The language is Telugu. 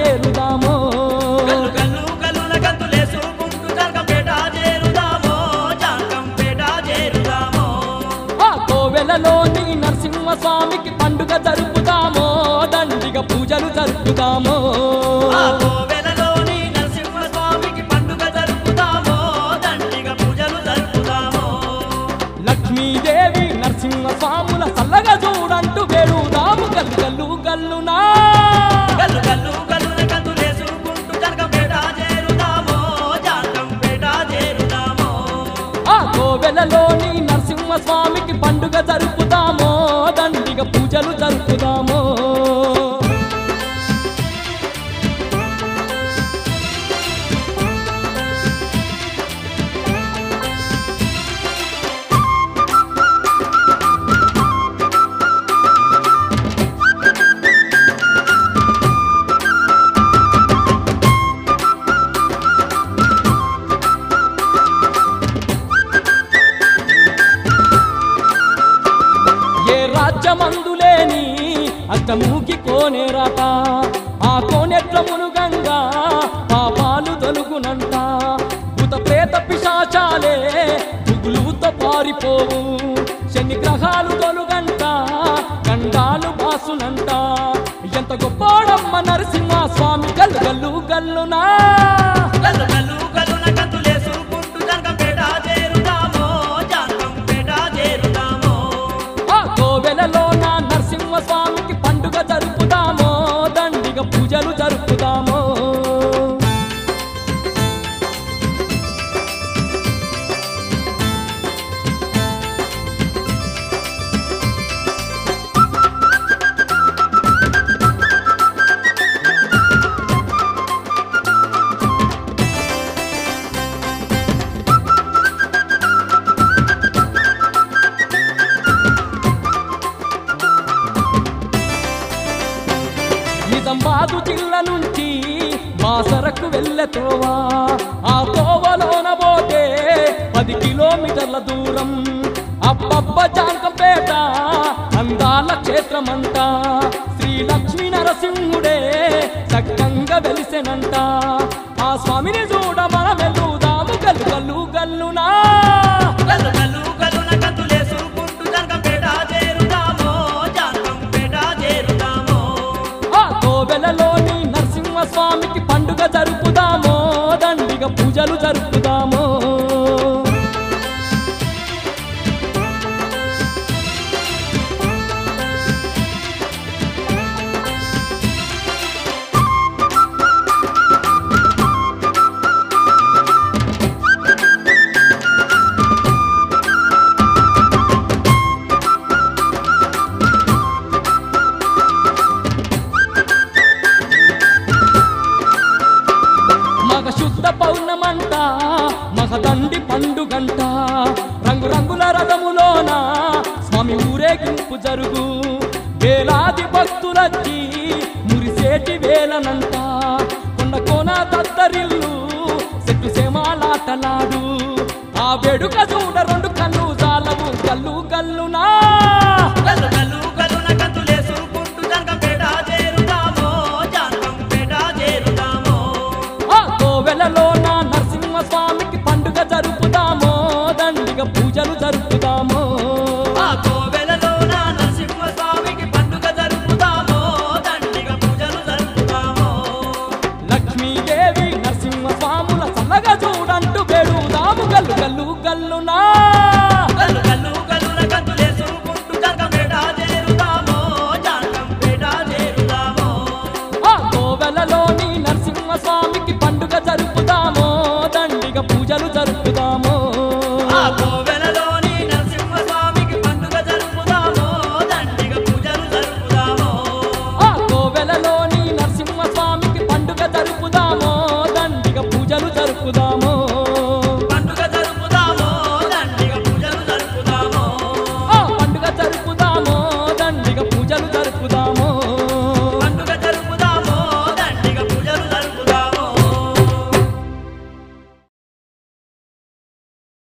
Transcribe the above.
చేరుదామో గల్లు గల్లు గల్లున గంతులేసుకుంటూ జంకంపేట చేరుదామో జంకంపేట చేరుదామో ఆ కోవెలలోని నరసింహస్వామికి పండుగ జరుపుదామో దండిగా పూజలు జరుపుదామో ఆ కోవెలలోని నరసింహస్వామికి పండుగ జరుపుదామో దండిగా పూజలు జరుపుదామో లక్ష్మీదేవి నరసింహస్వాముల చల్లగా చూడంటూ వేడుదాము గల్లు గల్లు గల్లునా గల్లు గల్లు గల్లున గంతులేసుకుంటూ జంకంపేట చేరుదామో జంకంపేట చేరుదామో ఆ కోవెలలోని నరసింహస్వామికి పండుగ జరుపుదామో దండిగా పూజలు జరుపుదామో ఏ రాజ్యమందులేని అష్టమూకి కోనేరాట ఆ కోనెట్ల మునుగంగా పాపాలు తొలుగునంట భూత ప్రేత పిశాచాలే దిగులుతో పారిపోవు శని గ్రహాలు తొలుగంట గండాలు బాసునంట ఎంత గొప్పోడమ్మ నరసింహ స్వామి గల్లు గల్లు గల్లునా గల్లు గల్లు గల్లున గంతులేసుకుంటూ జంకంపేట చేరుదామో జంకంపేట చేరుదామో ఆ కోవెలలో నా నరసింహ స్వామికి పండుగ జరుపుదామో దండిగా పూజలు జరుపుదామో నిజామాబాదు జిల్లా నుంచి బాసరకు వెళ్ళతోవా ఆ తోవలోన పోతే పది కిలోమీటర్ల దూరం అబ్బబ్బ జాంకంపేట అందాల క్షేత్రమంట శ్రీ లక్ష్మీ నరసింహుడే చక్కంగా వెలిసెనంట ఆ స్వామిని చూడ మనం వెళ్దాము గల్లు గల్లు గల్లునా గల్లు గల్లు గల్లున గంతులేసుకుంటూ జంకంపేట చేరుదామో జంకంపేట చేరుదామో ఆ కోవెలలోని నరసింహ స్వామికి పండుగ జరుపుదామో దండిగా పూజలు జరుపుదామో మగ శుద్ధ పౌర్ణమంట మగదండి పండుగంట రంగు రంగుల రథములోన స్వామి ఊరేగింపు జరుగు వేలాది భక్తులచ్చి మురిసేటి వేలనంట కొండ కోన దద్దరిల్లు చెట్టు సేమాలాటలాడు ఆ వేడుక చూడ రెండు కళ్ళు జాలవు కళ్ళు కల్లునా గల్లు గల్లు గల్లున గంతులేసుకుంటూ జంకంపేట చేరుదామో జంకంపేట చేరుదామో ఆ కోవెలలో నా నరసింహ స్వామికి పండుగ జరుపుదామో దండిగా పూజలు జరుపుదామో ఆ కోవెలలో నా నరసింహస్వామికి పండుగ జరుపుదామో దండిగా పూజలు జరుపుదామో లక్ష్మీదేవి నరసింహ స్వాముల చల్లగా చూడంటూ వేడుదాము గల్లు గల్లు గల్లునా